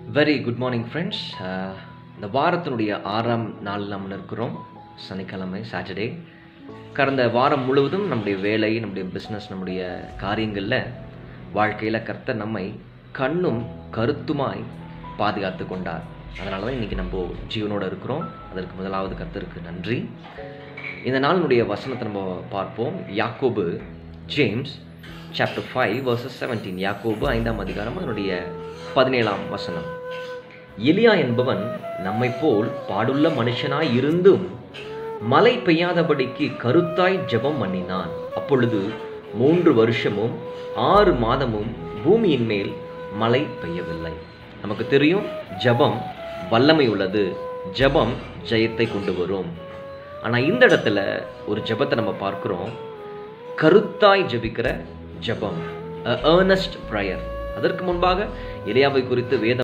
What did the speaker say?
very good morning friends இந்த வாரத்தினுடைய ஆறாம் நாள் நாம் இருக்கிறோம் சனிக்கிழமை சாட்டர்டே கடந்த வாரம் முழுவதும் நம்முடைய வேலை நம்முடைய பிஸ்னஸ் நம்முடைய காரியங்களில் வாழ்க்கையில் கர்த்தர் நம்மை கண்ணும் கருத்துமாய் பாதுகாத்து கொண்டார் அதனால தான் இன்றைக்கி நம்ம ஜீவனோடு இருக்கிறோம் அதற்கு முதலாவது கர்த்தருக்கு நன்றி இந்த நாளினுடைய வசனத்தை நம்ம பார்ப்போம் யாக்கோபு James chapter five verses seventeen யாக்கோபு ஐந்தாம் அதிகாரம் அதனுடைய பதினேழாம் வசனம் எலியா என்பவன் நம்மை போல் பாடுள்ள மனுஷனாய் இருந்தும் மழை பெய்யாதபடிக்கு கருத்தாய் ஜெபம் பண்ணினான் அப்பொழுது மூன்று வருஷமும் ஆறு மாதமும் பூமியின் மேல் மழை பெய்யவில்லை நமக்கு தெரியும் ஜெபம் வல்லமை உள்ளது ஜெபம் ஜெயத்தை கொண்டு வரும் ஆனால் இந்த இடத்துல ஒரு ஜெபத்தை நம்ம பார்க்குறோம் கருத்தாய் ஜெபிக்கிற ஜெபம் ஏர்னஸ்ட் ப்ரயர் அதற்கு முன்பாக எலியாவை குறித்து வேதம்